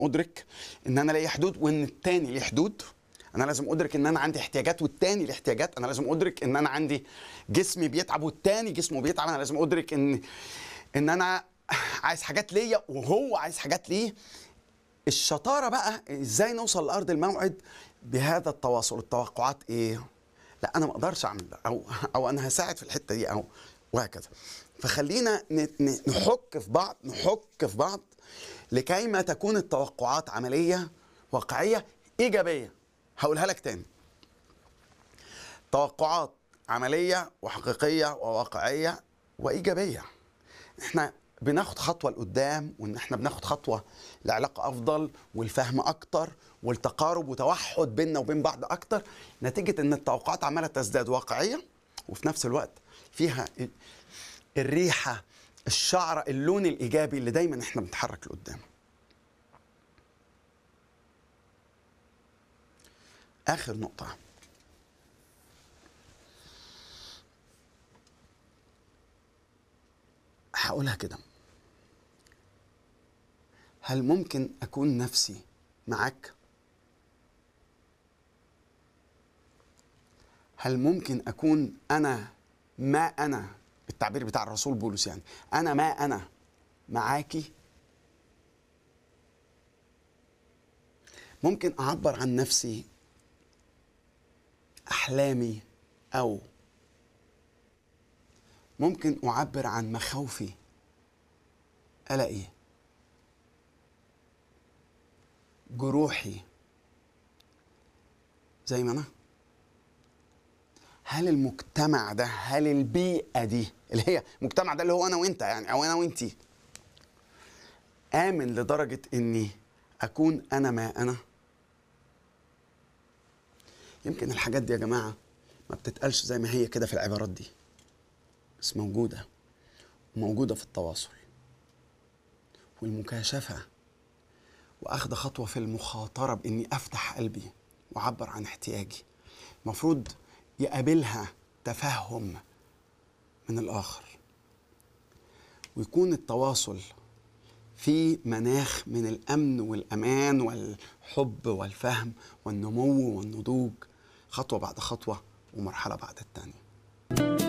ادرك ان انا ليا حدود وان التاني ليه حدود انا لازم ادرك ان انا عندي احتياجات والتاني ليه احتياجات انا لازم ادرك ان انا عندي جسمي بيتعب والتاني جسمه بيتعب انا لازم ادرك ان ان انا عايز حاجات ليا وهو عايز حاجات ليه الشطاره بقى ازاي نوصل لارض الموعد بهذا التواصل التوقعات ايه لا انا ما اقدرش اعمل ده او او انا هساعد في الحته دي او وهكذا فخلينا ن- ن- نحك في بعض نحك في بعض لكي ما تكون التوقعات عمليه واقعيه ايجابيه هقولها لك تاني توقعات عمليه وحقيقيه وواقعيه وايجابيه احنا بناخد خطوه لقدام وان احنا بناخد خطوه لعلاقه افضل والفهم اكتر والتقارب وتوحد بيننا وبين بعض اكتر نتيجه ان التوقعات عماله تزداد واقعيه وفي نفس الوقت فيها ال- الريحه الشعره اللون الايجابي اللي دايما احنا بنتحرك لقدام اخر نقطه هقولها كده هل ممكن اكون نفسي معاك هل ممكن اكون انا ما انا التعبير بتاع الرسول بولس يعني انا ما انا معاكي ممكن اعبر عن نفسي احلامي او ممكن اعبر عن مخاوفي الا ايه جروحي زي ما انا هل المجتمع ده هل البيئه دي اللي هي المجتمع ده اللي هو انا وانت يعني او انا وانتي امن لدرجه اني اكون انا ما انا يمكن الحاجات دي يا جماعه ما بتتقالش زي ما هي كده في العبارات دي بس موجوده موجوده في التواصل والمكاشفه واخد خطوه في المخاطره باني افتح قلبي واعبر عن احتياجي المفروض يقابلها تفهم من الاخر ويكون التواصل في مناخ من الامن والامان والحب والفهم والنمو والنضوج خطوه بعد خطوه ومرحله بعد الثانيه